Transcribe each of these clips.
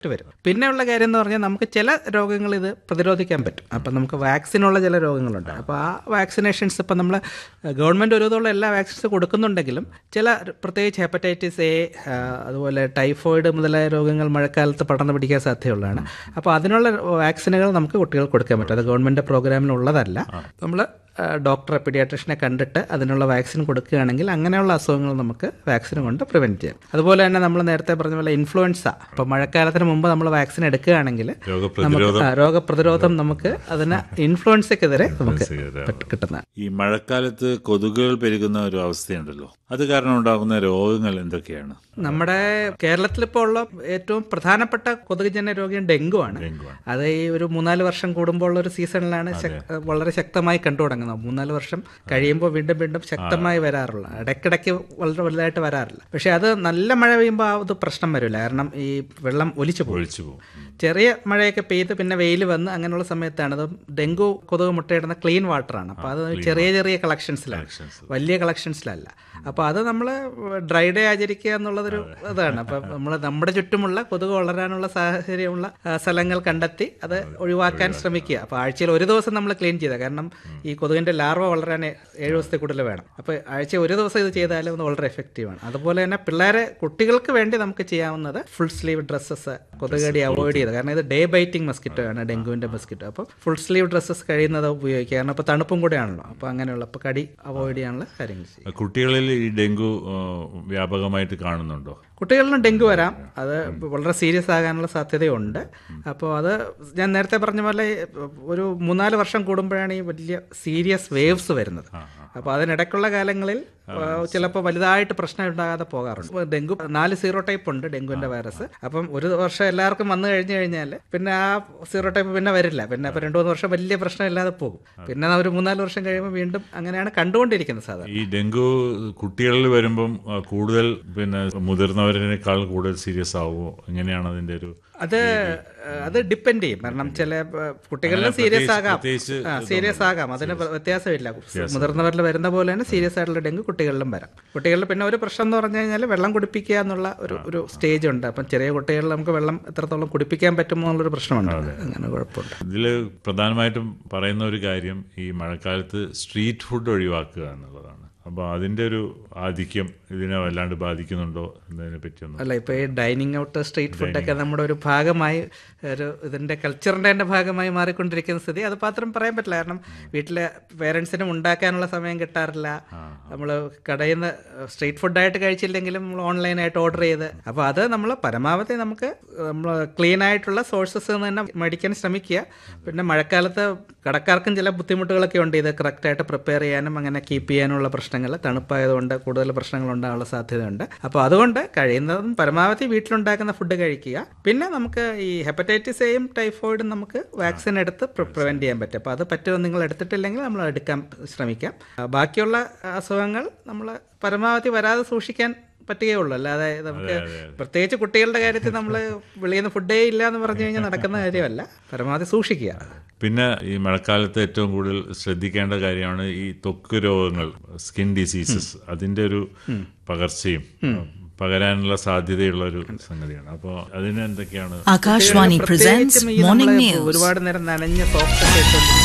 വരും പിന്നെയുള്ള കാര്യം എന്ന് പറഞ്ഞാൽ നമുക്ക് ചില രോഗങ്ങൾ ഇത് പ്രതിരോധിക്കാൻ പറ്റും അപ്പം നമുക്ക് വാക്സിനുള്ള ചില രോഗങ്ങളുണ്ട് അപ്പോൾ ആ വാക്സിനേഷൻസ് ഇപ്പം നമ്മൾ ഗവൺമെൻറ് ഒരു വിധമുള്ള എല്ലാ വാക്സിൻസ് കൊടുക്കുന്നുണ്ടെങ്കിലും ചില പ്രത്യേകിച്ച് ഹെപ്പറ്റൈറ്റിസ് എ അതുപോലെ ടൈഫോയിഡ് മുതലായ രോഗങ്ങൾ മഴക്കാലത്ത് പടർന്നു പിടിക്കാൻ സാധ്യതയുള്ളതാണ് അപ്പോൾ അതിനുള്ള വാക്സിനുകൾ നമുക്ക് കുട്ടികൾക്ക് കൊടുക്കാൻ പറ്റും അത് ഗവൺമെൻറ് പ്രോഗ്രാമിനുള്ളതല്ല നമ്മൾ ഡോക്ടറെ പീഡിയാട്രിഷനെ കണ്ടിട്ട് അതിനുള്ള വാക്സിൻ കൊടുക്കുകയാണെങ്കിൽ അങ്ങനെയുള്ള അസുഖങ്ങൾ നമുക്ക് വാക്സിൻ കൊണ്ട് പ്രിവെൻറ്റ് ചെയ്യാം അതുപോലെ തന്നെ നമ്മൾ നേരത്തെ പറഞ്ഞ പോലെ ഇൻഫ്ലുവൻസ ഇപ്പോൾ മഴക്കാലത്തിന് മുമ്പ് നമ്മൾ വാക്സിൻ എടുക്കുകയാണെങ്കിൽ നമുക്ക് രോഗപ്രതിരോധം ആ, രോഗപ്രതിരോധം നമുക്ക് അതിന് ഇൻഫ്ലുവൻസയ്ക്കെതിരെ നമുക്ക് പറ്റ് കിട്ടുന്നതാണ് ഈ മഴക്കാലത്ത് കൊതുകുകൾ പെരുകുന്ന ഒരു അവസ്ഥയുണ്ടല്ലോ അത് കാരണം ഉണ്ടാകുന്ന രോഗങ്ങൾ എന്തൊക്കെയാണ് നമ്മുടെ കേരളത്തിൽ ഇപ്പോൾ ഉള്ള ഏറ്റവും പ്രധാനപ്പെട്ട കൊതുകുജന്യ രോഗം ഡെങ്കു ആണ് ഡെങ്കുവാണ്. അത് ഈ ഒരു മൂന്നാല് വർഷം കൂടുമ്പോൾ ഉള്ള ഒരു സീസണിലാണ് ശക്- വളരെ ശക്തമായി കണ്ടു തുടങ്ങുന്നത് മൂന്നാല് വർഷം കഴിയുമ്പോൾ വീണ്ടും വീണ്ടും ശക്തമായി വരാറുള്ള ഇടയ്ക്കിടയ്ക്ക് വളരെ വലുതായിട്ട് വരാറില്ല പക്ഷെ അത് നല്ല മഴ പെയ്യുമ്പോൾ ആ അത് പ്രശ്നം വരില്ല കാരണം ഈ വെള്ളം ഒലിച്ചു പോകും ഒഴിച്ചു പോകും ചെറിയ മഴയൊക്കെ പെയ്ത് പിന്നെ വെയിൽ വന്ന് അങ്ങനെയുള്ള സമയത്താണ് അത് ഡെങ്കു കൊതുക് മുട്ടയിടുന്ന ക്ലീൻ വാട്ടറാണ് അപ്പോൾ അത് ചെറിയ ചെറിയ കളക്ഷൻസിലാണ് വലിയ കളക്ഷൻസിലല്ല അപ്പോൾ അത് നമ്മൾ ഡ്രൈ ഡേ ആചരിക്കുക എന്നുള്ളതൊരു ഇതാണ് അപ്പം നമ്മൾ നമ്മുടെ ചുറ്റുമുള്ള കൊതുക് വളരാനുള്ള സാഹചര്യമുള്ള ആ, സ്ഥലങ്ങൾ കണ്ടെത്തി അത് ഒഴിവാക്കാൻ ശ്രമിക്കുക അപ്പോൾ ആഴ്ചയിൽ ഒരു ദിവസം നമ്മൾ ക്ലീൻ ചെയ്താൽ കാരണം ഈ കൊതുകിൻ്റെ ലാർവ വളരാൻ ഏഴ് ദിവസത്തെ കൂടുതൽ വേണം അപ്പോൾ ആഴ്ച ഒരു ദിവസം ഇത് ചെയ്താലും അത് വളരെ എഫക്റ്റീവാണ് അതുപോലെ തന്നെ പിള്ളേരെ കുട്ടികൾക്ക് വേണ്ടി നമുക്ക് ചെയ്യാവുന്നത് ഫുൾ സ്ലീവ് ഡ്രസ്സസ് കൊതുകടി അവോയ്ഡ് ചെയ്ത് കാരണം ഇത് ഡേ ബൈറ്റിംഗ് മസ്കിറ്റോ ആണ് ഡെങ്കുവിൻ്റെ മസ്കിറ്റോ അപ്പോൾ ഫുൾ സ്ലീവ് ഡ്രസ്സസ് കഴിയുന്നത് ഉപയോഗിക്കുക കാരണം ഇപ്പോൾ തണുപ്പും കൂടെയാണല്ലോ അപ്പോൾ അങ്ങനെയുള്ള അപ്പോൾ കടി അവോയ്ഡ് ചെയ്യാനുള്ള കാര്യങ്ങൾ ചെയ്യും കുട്ടികളിൽ ഈ ഡെങ്കു ആ, വ്യാപകമായിട്ട് കാണുന്നുണ്ടോ കുട്ടികളിലും ഡെങ്കു വരാം അത് വളരെ സീരിയസ് ആകാനുള്ള സാധ്യതയുണ്ട് അപ്പോൾ അത് ഞാൻ നേരത്തെ പറഞ്ഞ പോലെ ഒരു മൂന്നാല് വർഷം കൂടുമ്പോഴാണ് ഈ വലിയ സീരിയസ് വേവ്സ് വരുന്നത് അപ്പോൾ അതിനിടയ്ക്കുള്ള കാലങ്ങളിൽ ചിലപ്പോൾ വലുതായിട്ട് പ്രശ്നം ഉണ്ടാകാതെ പോകാറുണ്ട് ഇപ്പോൾ ഡെങ്കു നാല് സീറോ ടൈപ്പ് ഉണ്ട് ഡെങ്കുവിൻ്റെ വൈറസ് അപ്പം ഒരു വർഷം എല്ലാവർക്കും വന്നു കഴിഞ്ഞു കഴിഞ്ഞാൽ പിന്നെ ആ സീറോ ടൈപ്പ് പിന്നെ വരില്ല പിന്നെ അപ്പോൾ രണ്ട് മൂന്ന് വർഷം വലിയ പ്രശ്നമില്ലാതെ പോകും പിന്നെ ഒരു മൂന്നാല് വർഷം കഴിയുമ്പോൾ വീണ്ടും അങ്ങനെയാണ് കണ്ടുകൊണ്ടിരിക്കുന്നത് സാധാരണ ഈ ഡെങ്കു കുട്ടികളിൽ വരുമ്പം ആ, കൂടുതൽ പിന്നെ മുതിർന്നവരിനേക്കാൾ കൂടുതൽ സീരിയസ് ആവുമോ എങ്ങനെയാണ് അതിന്റെ ഒരു അത് അത് ഡിപ്പെൻഡ് ചെയ്യും കാരണം ചില ഏഹ്, കുട്ടികളിലും സീരിയസ് ആകാം പ്രത്യേകിച്ച് ആ സീരിയസ് ആകാം അതിന് പ്ര- വ്യത്യാസമില്ല മുതിർന്നവരിൽ വരുന്ന പോലെ തന്നെ സീരിയസ് ആയിട്ടുള്ള ഡെങ്കു കുട്ടികളിലും വരാം കുട്ടികളിൽ പിന്നെ ഒരു പ്രശ്നം എന്ന് പറഞ്ഞു കഴിഞ്ഞാൽ വെള്ളം കുടിപ്പിക്കുക എന്നുള്ള ഒരു ഒരു സ്റ്റേജ് ഉണ്ട് അപ്പം ചെറിയ കുട്ടികളിൽ നമുക്ക് വെള്ളം എത്രത്തോളം കുടിപ്പിക്കാൻ പറ്റുമോ എന്നുള്ളൊരു പ്രശ്നമുണ്ട് അങ്ങനെ കുഴപ്പമുണ്ട് ഇതിൽ പ്രധാനമായിട്ടും പറയുന്ന ഒരു കാര്യം ഈ മഴക്കാലത്ത് സ്ട്രീറ്റ് ഫുഡ് ഒഴിവാക്കുക എന്നുള്ളതാണ് അപ്പോൾ അതിന്റെ ഒരു ആധിക്യം ഇതിനെ വല്ലാണ്ട് ബാധിക്കുന്നുണ്ടോ എന്നതിനെ പറ്റിയൊന്നും അല്ല ഇപ്പോൾ ഈ ഡൈനിങ് ഔട്ട് സ്ട്രീറ്റ് ഫുഡൊക്കെ നമ്മുടെ ഒരു ഭാഗമായി ഒരു ഇതിൻ്റെ കൾച്ചറിൻ്റെ തന്നെ ഭാഗമായി മാറിക്കൊണ്ടിരിക്കുന്ന സ്ഥിതി അത് മാത്രം പറയാൻ പറ്റില്ല കാരണം വീട്ടിലെ പേരൻസിനും ഉണ്ടാക്കാനുള്ള സമയം കിട്ടാറില്ല നമ്മൾ കടയിൽ നിന്ന് സ്ട്രീറ്റ് ഫുഡായിട്ട് കഴിച്ചില്ലെങ്കിലും നമ്മൾ ഓൺലൈനായിട്ട് ഓർഡർ ചെയ്ത് അപ്പോൾ അത് നമ്മൾ പരമാവധി നമുക്ക് നമ്മൾ ക്ലീൻ ആയിട്ടുള്ള സോഴ്സസ് തന്നെ മേടിക്കാൻ ശ്രമിക്കുക പിന്നെ മഴക്കാലത്ത് കടക്കാർക്കും ചില ബുദ്ധിമുട്ടുകളൊക്കെ ഉണ്ട് ഇത് കറക്റ്റായിട്ട് പ്രിപ്പയർ ചെയ്യാനും അങ്ങനെ കീപ്പ് ചെയ്യാനുള്ള പ്രശ്നങ്ങൾ തണുപ്പായതുകൊണ്ട് കൂടുതൽ പ്രശ്നങ്ങൾ ഉണ്ടാകാനുള്ള സാധ്യതയുണ്ട് അപ്പോൾ അതുകൊണ്ട് കഴിയുന്നതും പരമാവധി വീട്ടിലുണ്ടാക്കുന്ന ഫുഡ് കഴിക്കുക പിന്നെ നമുക്ക് ഈ ഹെപ്പറ്റൈറ്റിസ് എയും ടൈഫോയിഡും നമുക്ക് വാക്സിൻ എടുത്ത് പ്രിവെൻറ്റ് ചെയ്യാൻ പറ്റും അപ്പോൾ അത് പറ്റുമോ നിങ്ങൾ എടുത്തിട്ടില്ലെങ്കിൽ നമ്മൾ എടുക്കാൻ ശ്രമിക്കാം ആ, ബാക്കിയുള്ള അസുഖങ്ങൾ നമ്മൾ പരമാവധി വരാതെ സൂക്ഷിക്കാൻ പറ്റുകയുള്ളൂ അല്ലാതെ നമുക്ക് പ്രത്യേകിച്ച് കുട്ടികളുടെ കാര്യത്തിൽ നമ്മൾ വെളിയിൽ നിന്ന് ഫുഡേ ഇല്ല എന്ന് പറഞ്ഞു കഴിഞ്ഞാൽ നടക്കുന്ന കാര്യമല്ല പരമാവധി സൂക്ഷിക്കുക പിന്നെ ഈ മഴക്കാലത്ത് ഏറ്റവും കൂടുതൽ ശ്രദ്ധിക്കേണ്ട കാര്യമാണ് ഈ ത്വക്ക് രോഗങ്ങൾ സ്കിൻ ഡിസീസസ് അതിന്റെ ഒരു പകർച്ചയും പകരാനുള്ള സാധ്യതയുള്ള ഒരു സംഗതിയാണ് അപ്പോൾ അതിന് എന്തൊക്കെയാണ് Akashvani presents പ്രത്യേകിച്ചും ഈ Morning നമ്മള് News. ഒരുപാട് നേരം നനഞ്ഞ സോക്സ് ഒക്കെ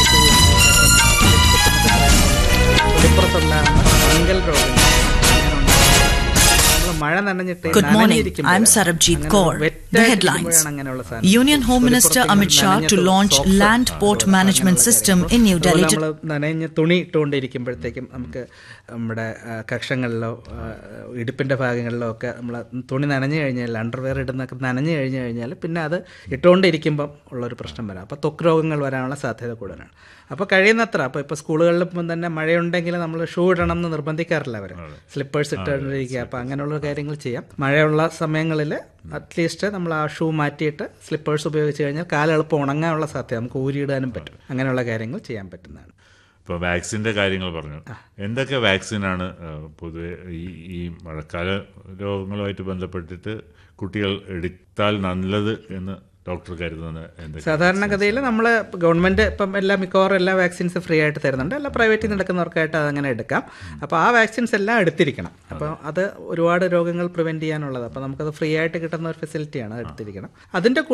ഇട്ടുകൊണ്ടിരിക്കുമ്പോൾ ഫംഗൽ രോഗങ്ങൾ നമ്മള് മഴ നനഞ്ഞിട്ട് Good morning. നനഞ്ഞിരിക്കുമ്പോൾ I'm Sarabjit അങ്ങനെ Kaur. wet The ആയിട്ട് headlines. ഇരിക്കുമ്പോഴാണ് അങ്ങനെയുള്ള സാധനം. Union Home Minister തൊലിപ്പുറത്ത് Amit Shah നനഞ്ഞ to launch socks, land ആ, port അങ്ങനെയുള്ള management system in New അതുപോലെ Delhi. നമ്മള് നനഞ്ഞ തുണി ഇട്ടുകൊണ്ടിരിക്കുമ്പോഴത്തേക്കും നമുക്ക് നമ്മുടെ ആ, കക്ഷങ്ങളിലോ ആ, ഇടുപ്പിൻ്റെ ഭാഗങ്ങളിലോ ഒക്കെ നമ്മൾ തുണി നനഞ്ഞു കഴിഞ്ഞാൽ അണ്ടർവെയർ ഇടുന്നൊക്കെ നനഞ്ഞു കഴിഞ്ഞു കഴിഞ്ഞാൽ പിന്നെ അത് ഇട്ടുകൊണ്ടിരിക്കുമ്പം ഉള്ളൊരു പ്രശ്നം വരാം അപ്പോൾ ത്വക്ക് രോഗങ്ങൾ വരാനുള്ള സാധ്യത കൂടുതലാണ് അപ്പോൾ കഴിയുന്നത്ര അപ്പോൾ ഇപ്പോൾ സ്കൂളുകളിലിപ്പം തന്നെ മഴയുണ്ടെങ്കിൽ നമ്മൾ ഷൂ ഇടണം എന്ന് നിർബന്ധിക്കാറില്ല അവർ സ്ലിപ്പേഴ്സ് ഇട്ടുകൊണ്ടിരിക്കുക അപ്പോൾ അങ്ങനെയുള്ള കാര്യങ്ങൾ ചെയ്യാം മഴയുള്ള സമയങ്ങളിൽ അറ്റ്ലീസ്റ്റ് നമ്മൾ ആ ഷൂ മാറ്റിയിട്ട് സ്ലിപ്പേഴ്സ് ഉപയോഗിച്ച് കഴിഞ്ഞാൽ കാലെളുപ്പം ഉണങ്ങാനുള്ള സാധ്യത നമുക്ക് ഊരിയിടാനും പറ്റും അങ്ങനെയുള്ള കാര്യങ്ങൾ ചെയ്യാൻ പറ്റുന്നതാണ് ഇപ്പോൾ വാക്സിൻ്റെ കാര്യങ്ങൾ പറഞ്ഞു എന്തൊക്കെ വാക്സിനാണ് ആ, പൊതുവെ ഈ ഈ മഴക്കാല രോഗങ്ങളുമായിട്ട് ബന്ധപ്പെട്ടിട്ട് കുട്ടികൾ എടുത്താൽ നല്ലത് എന്ന് ഡോക്ടർ കരുതുന്നത് എന്തൊക്കെ സാധാരണഗതിയിൽ നമ്മൾ ഗവൺമെൻറ് ഇപ്പം എല്ലാ മിക്കവാറും എല്ലാ വാക്സിൻസ് ഫ്രീ ആയിട്ട് തരുന്നുണ്ട് എല്ലാ പ്രൈവറ്റിൽ നടക്കുന്നവർക്കായിട്ട് അതങ്ങനെ എടുക്കാം അപ്പോൾ ആ വാക്സിൻസ് എല്ലാം എടുത്തിരിക്കണം അപ്പോൾ അത് ഒരുപാട് രോഗങ്ങൾ പ്രിവെൻറ്റ് ചെയ്യാനുള്ളത് അപ്പോൾ നമുക്കത് ഫ്രീ ആയിട്ട് കിട്ടുന്ന ഒരു ഫെസിലിറ്റിയാണ് അത് എടുത്തിരിക്കണം അതിൻ്റെ